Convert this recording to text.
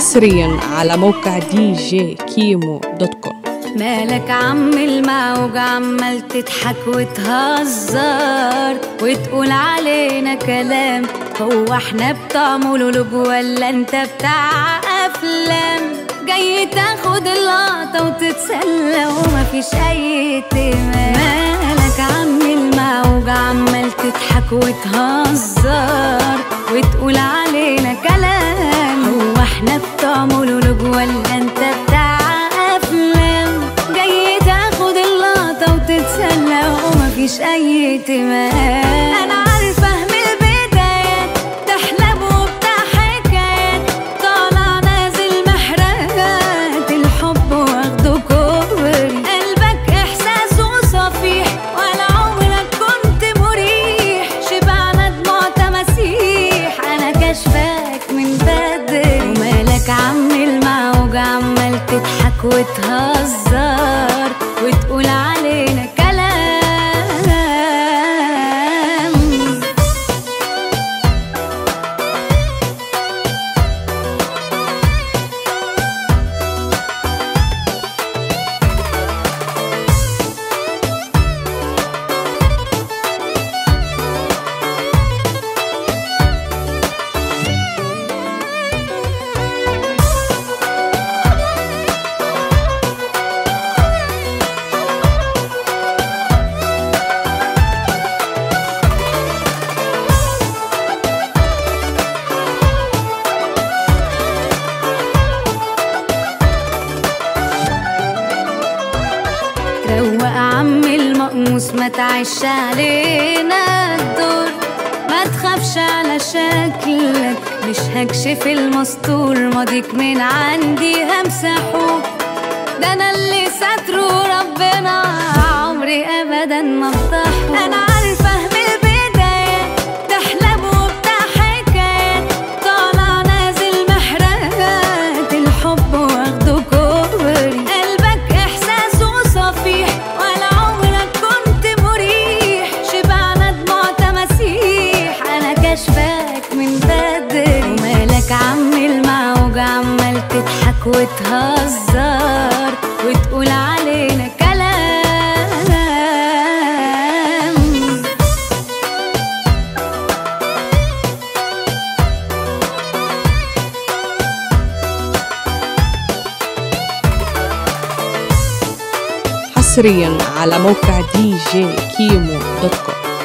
حصريا على موقع دي جي كيمو دوت كوم مالك عم الموج عمال تضحك وتهزر وتقول علينا كلام هو احنا بتوع مولولوج ولا انت بتاع افلام جاي تاخد اللقطة وتتسلى ومفيش اي اهتمام مالك عم الموج عمال تضحك وتهزر وتقول علينا كلام هو احنا بتوع مولولوج ولا انت بتاع افلام جاي تاخد اللقطة وتتسلى ومفيش اي اهتمام انا عارفة من البدايات تحلم وبتاع حكايات طالع نازل محرقات الحب واخده كوبري قلبك احساسه صفيح ولا عمرك كنت مريح شبعنا دموع تماسيح انا كشفاك من بدري ومالك عم الموج عمال تضحك وتهزر وتقول علينا كلام روق عم المقموس ما تعيش علينا الدور ما تخافش على شكلك مش هكشف المستور ماضيك من عندي همسحه ده انا اللي ساتره ربنا عمري ابدا ما افضحه انا عارفه من البدايه تحلم وبتاع حكايات طالع نازل محرقات الحب واخده كوبري قلبك احساسه صفيح ولا عمرك كنت مريح شبعنا دموع تماسيح انا كشفاك من بدري ومالك عم الموج عمال تضحك وتهزر وتقول علينا كلام حصريا على موقع دي جي كيمو دوت كوم